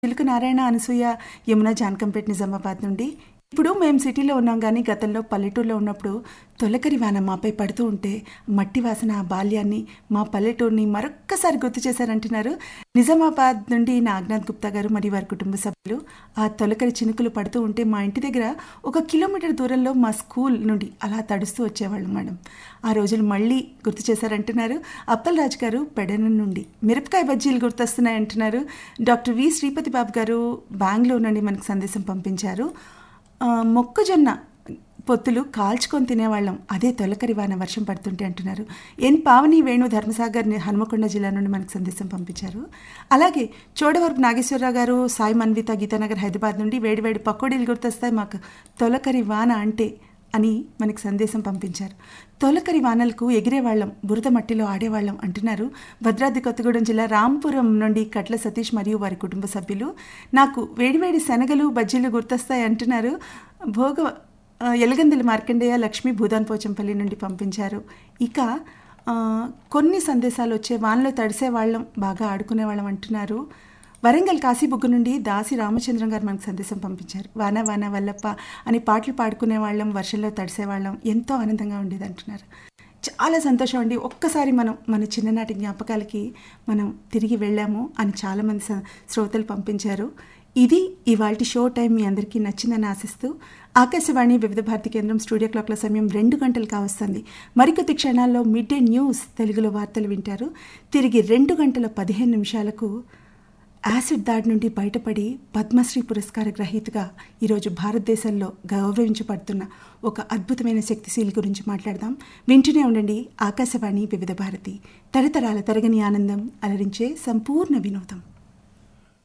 చిలుక నారాయణ అనసూయ యమున జానకంపేట నిజామాబాద్ నుండి ఇప్పుడు మేము సిటీలో ఉన్నాం కానీ గతంలో పల్లెటూరులో ఉన్నప్పుడు తొలకరి వాన మాపై పడుతూ ఉంటే మట్టి వాసన ఆ బాల్యాన్ని మా పల్లెటూరుని మరొక్కసారి గుర్తు చేశారంటున్నారు నిజామాబాద్ నుండి నాగనాథ్ గుప్తా గారు మరియు వారి కుటుంబ సభ్యులు ఆ తొలకరి చినుకులు పడుతూ ఉంటే మా ఇంటి దగ్గర ఒక కిలోమీటర్ దూరంలో మా స్కూల్ నుండి అలా తడుస్తూ వచ్చేవాళ్ళం మేడం ఆ రోజులు మళ్ళీ గుర్తు చేశారంటున్నారు అప్పల్ రాజు గారు పెడన నుండి మిరపకాయ బజ్జీలు గుర్తొస్తున్నాయి అంటున్నారు డాక్టర్ వి శ్రీపతి బాబు గారు బెంగళూరు నుండి మనకు సందేశం పంపించారు ఆ, మొక్కజొన్న పొత్తులు కాల్చుకొని తినేవాళ్ళం అదే తొలకరి వాన వర్షం పడుతుంటే అంటున్నారు ఎన్ పావని వేణు ధర్మసాగర్ ని- హనుమకొండ జిల్లా నుండి మనకు సందేశం పంపించారు అలాగే చోడవరపు నాగేశ్వరరావు గారు సాయి మన్విత గీతానగర్ హైదరాబాద్ నుండి వేడివేడి పకోడీలు గుర్తొస్తాయి మాకు తొలకరి వాన అంటే అని మనకి సందేశం పంపించారు తొలకరి వానలకు ఎగిరేవాళ్ళం బురద మట్టిలో ఆడేవాళ్ళం అంటున్నారు భద్రాద్రి కొత్తగూడెం జిల్లా రాంపురం నుండి కట్ల సతీష్ మరియు వారి కుటుంబ సభ్యులు నాకు వేడివేడి శనగలు బజ్జీలు గుర్తొస్తాయి అంటున్నారు భోగ ఆ, ఎలగందుల మార్కండేయ లక్ష్మి భూదాన్ పోచంపల్లి నుండి పంపించారు ఇక ఆ, కొన్ని సందేశాలు వచ్చే వానలో తడిసే వాళ్ళం బాగా ఆడుకునే వాళ్ళం అంటున్నారు వరంగల్ కాశీబుగ్గు నుండి దాసి రామచంద్రం గారు మనకు సందేశం పంపించారు వాన వాన వల్లప్ప అని పాటలు పాడుకునే వాళ్ళం వర్షంలో తడిసేవాళ్ళం ఎంతో ఆనందంగా ఉండేది అంటున్నారు చాలా సంతోషం అండి ఒక్కసారి మనం మన చిన్ననాటి జ్ఞాపకాలకి మనం తిరిగి వెళ్ళాము అని చాలామంది స- శ్రోతలు పంపించారు ఇది ఇవాల్టి షో టైం మీ అందరికీ నచ్చిందని ఆశిస్తూ ఆకాశవాణి వివిధ భారతి కేంద్రం స్టూడియో క్లాక్ల సమయం రెండు గంటలు కావస్తుంది మరికొద్ది క్షణాల్లో మిడ్ డే న్యూస్ తెలుగులో వార్తలు వింటారు తిరిగి రెండు గంటల పదిహేను నిమిషాలకు యాసిడ్ దాడి నుండి బయటపడి పద్మశ్రీ పురస్కార గ్రహీతగా ఈరోజు భారతదేశంలో గౌరవించబడుతున్న ఒక అద్భుతమైన శక్తిశీలి గురించి మాట్లాడదాం వింటూనే ఉండండి ఆకాశవాణి వివిధ భారతి తరతరాల తరగని ఆనందం అలరించే సంపూర్ణ వినోదం